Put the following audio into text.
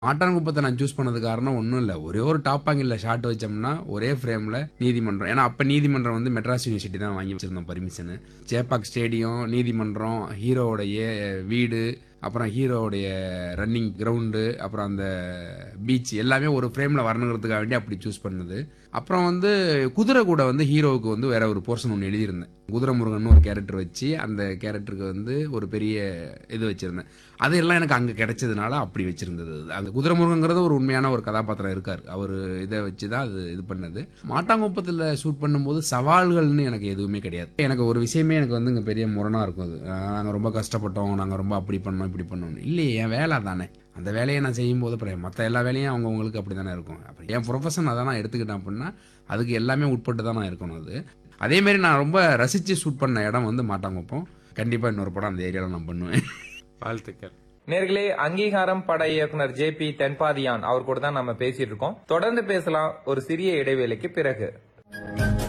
ஆட்டான்குப்பத்தை நான் சூஸ் பண்ணது காரணம் ஒன்றும் இல்லை ஒரே ஒரு டாப் ஆங்கிளில் ஷாட் வச்சோம்னா ஒரே ஃப்ரேமில் நீதிமன்றம் ஏன்னா அப்போ நீதிமன்றம் வந்து மெட்ராஸ் யூனிவர்சிட்டி தான் வாங்கி வச்சிருந்தோம் பர்மிஷனு சேப்பாக் ஸ்டேடியம் நீதிமன்றம் ஹீரோவுடைய வீடு அப்புறம் ஹீரோவுடைய ரன்னிங் கிரவுண்டு அப்புறம் அந்த பீச் எல்லாமே ஒரு ஃப்ரேமில் வரணுங்கிறதுக்காக வேண்டி அப்படி சூஸ் பண்ணது அப்புறம் வந்து குதிரை கூட வந்து ஹீரோவுக்கு வந்து வேற ஒரு போர்ஷன் ஒன்று எழுதியிருந்தேன் குதிரை முருகன் ஒரு கேரக்டர் வச்சு அந்த கேரக்டருக்கு வந்து ஒரு பெரிய இது வச்சிருந்தேன் அதெல்லாம் எனக்கு அங்கே கிடைச்சதுனால அப்படி வச்சிருந்தது அது. அந்த குதிரை முருகங்கிறது ஒரு உண்மையான ஒரு கதாபாத்திரம் இருக்கார் அவர் இதை வச்சு தான் அது இது பண்ணது மாட்டாங்குப்பத்தில் ஷூட் பண்ணும்போது சவால்கள்னு எனக்கு எதுவுமே கிடையாது எனக்கு ஒரு விஷயமே எனக்கு வந்து இங்கே பெரிய முரணாக இருக்கும் அது நாங்கள் ரொம்ப கஷ்டப்பட்டோம் நாங்கள் ரொம்ப அப்படி பண்ணோம் இப்படி பண்ணோம் இல்லையே என் வேலை தானே அந்த வேலையை நான் செய்யும்போது அப்புறம் மற்ற எல்லா வேலையும் அவங்கவுங்களுக்கு அப்படி தானே இருக்கும் அப்புறம் என் ப்ரொஃபஷன் அதை நான் எடுத்துக்கிட்டேன் அப்படின்னா அதுக்கு எல்லாமே உட்பட்டு தான் நான் இருக்கணும் அது அதேமாரி நான் ரொம்ப ரசித்து ஷூட் பண்ண இடம் வந்து மாட்டாங்குப்போம் கண்டிப்பாக இன்னொரு படம் அந்த ஏரியாவில் நான் பண்ணுவேன் வாழ்த்துக்கள் நேர்களே அங்கீகாரம் பட இயக்குனர் ஜே பி தென்பாதியான் அவர் கூட தான் நம்ம பேசிட்டு இருக்கோம் தொடர்ந்து பேசலாம் ஒரு சிறிய இடைவேளைக்கு பிறகு